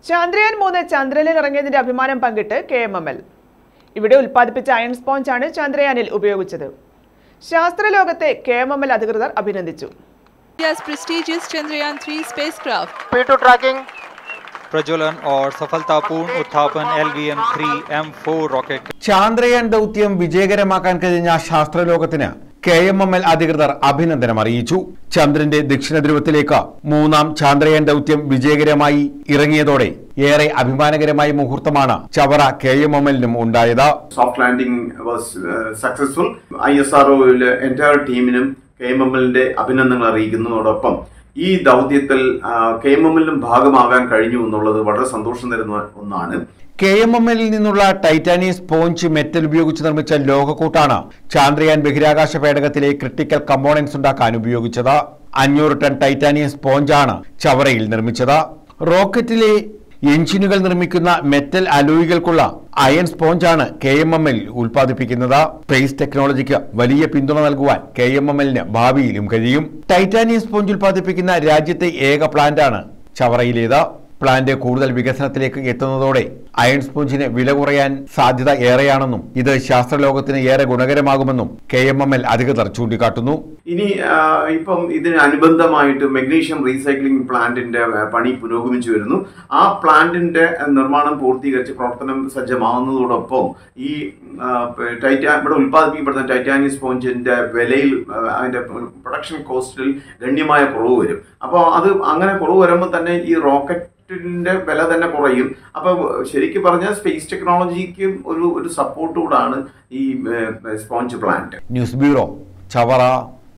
ചന്ദ്രയാൻ മൂന്ന് ചന്ദ്രനിൽ ഇറങ്ങിയതിന്റെ അഭിമാനം പങ്കിട്ട് കെ എം എം എൽ ഇവിടെ ഉൽപ്പാദിപ്പിച്ച അയൺ സ്പോഞ്ചാണ് ചന്ദ്രയാനിൽ ഉപയോഗിച്ചത് ശാസ്ത്രലോകത്തെ കെ എം എം എൽ അധികൃതർ അഭിനന്ദിച്ചു India's prestigious Chandrayaan 3 spacecraft P2 tracking. प्रज्वलन और सफलतापूर्ण उत्थापन L V M three M four rocket Chandrayaan ദൗത്യം വിജയകരമാക്കാൻ കഴിഞ്ഞ ശാസ്ത്രലോകത്തിന് കെ എം എം എൽ അധികൃതർ അഭിനന്ദനം അറിയിച്ചു ചന്ദ്രന്റെ ദക്ഷിണ ധ്രുവത്തിലേക്ക് മൂന്നാം ചാന്ദ്രയാൻ ദൗത്യം വിജയകരമായി ഇറങ്ങിയതോടെ ഏറെ അഭിമാനകരമായ മുഹൂർത്തമാണ് ചവറ കെ എം എം എല്ലിനും ഉണ്ടായത് soft landing was successful I S R ഒയിലെ എൻറ്റയർ ടീമിനും കെ എം എം എല്ലിന്റെ അഭിനന്ദനങ്ങൾ അറിയിക്കുന്നതോടൊപ്പം ഈ ദൗത്യത്തിൽ കെ എം എം എല്ലിനും ഭാഗമാകാൻ കഴിഞ്ഞു എന്നുള്ളത് വളരെ സന്തോഷം തരുന്ന ഒന്നാണ് കെ എം എം എല്ലിൽ നിന്നുള്ള ടൈറ്റാനിയം സ്പോഞ്ച് മെറ്റൽ ഉപയോഗിച്ച് നിർമ്മിച്ച ലോഹക്കൂട്ടാണ് ചാന്ദ്രയാൻ ബഹിരാകാശ പേടകത്തിലെ ക്രിട്ടിക്കൽ കമ്പോണൻസ് ഉണ്ടാക്കാൻ ഉപയോഗിച്ചത് അഞ്ഞൂറ് ടൺ ടൈറ്റാനിയം സ്പോഞ്ചാണ് ചവറയിൽ നിർമ്മിച്ചത് റോക്കറ്റിലെ എഞ്ചിനുകൾ നിർമ്മിക്കുന്ന മെറ്റൽ അലോയികൾക്കുള്ള അയൺ സ്പോഞ്ചാണ് കെ എം എം എൽ ഉൽപ്പാദിപ്പിക്കുന്നത് സ്പേസ് ടെക്നോളജിക്ക് വലിയ പിന്തുണ നൽകുവാൻ കെ എം എം എല്ലിന് ഭാവിയിലും കഴിയും ടൈറ്റാനിയം സ്പോഞ്ച് ഉൽപ്പാദിപ്പിക്കുന്ന രാജ്യത്തെ ഏക പ്ലാന്റാണ് ചവറയിലേത് പ്ലാന്റ് കൂടുതൽ വികസനത്തിലേക്ക് എത്തുന്നതോടെ അയൺ സ്പോഞ്ചിന് വില കുറയാൻ സാധ്യത ഏറെയാണെന്നും ഇത് ശാസ്ത്രലോകത്തിന് ഏറെ ഗുണകരമാകുമെന്നും കെ എം എം എൽ അധികൃതർ ചൂണ്ടിക്കാട്ടുന്നു ഇനി ആ, ഇപ്പം ഇതിന് അനുബന്ധമായിട്ട് മെഗ്നീഷ്യം റീസൈക്ലിംഗ് പ്ലാന്റിന്റെ ആ, പണി പുരോഗമിച്ചു വരുന്നു ആ പ്ലാന്റിന്റെ നിർമ്മാണം പൂർത്തീകരിച്ച് പ്രവർത്തനം സജ്ജമാവുന്നതോടൊപ്പം ഈ ആ, ടൈറ്റാ ഇവിടെ ഉൽപ്പാദിപ്പിക്കപ്പെടുന്ന ടൈറ്റാനിയം സ്പോഞ്ചിന്റെ വിലയിൽ ആ, അതിന്റെ പ്രൊഡക്ഷൻ കോസ്റ്റിൽ ഗണ്യമായ കുറവ് വരും അപ്പോൾ അത് അങ്ങനെ കുറവ് വരുമ്പോൾ തന്നെ ഈ റോക്കറ്റിന്റെ വില തന്നെ കുറയും അപ്പോൾ ശരിക്കും പറഞ്ഞാൽ സ്പേസ് ടെക്നോളജിക്ക് ഒരു ഒരു സപ്പോർട്ട് കൂടാണ് ഈ sponge plant news bureau Chavara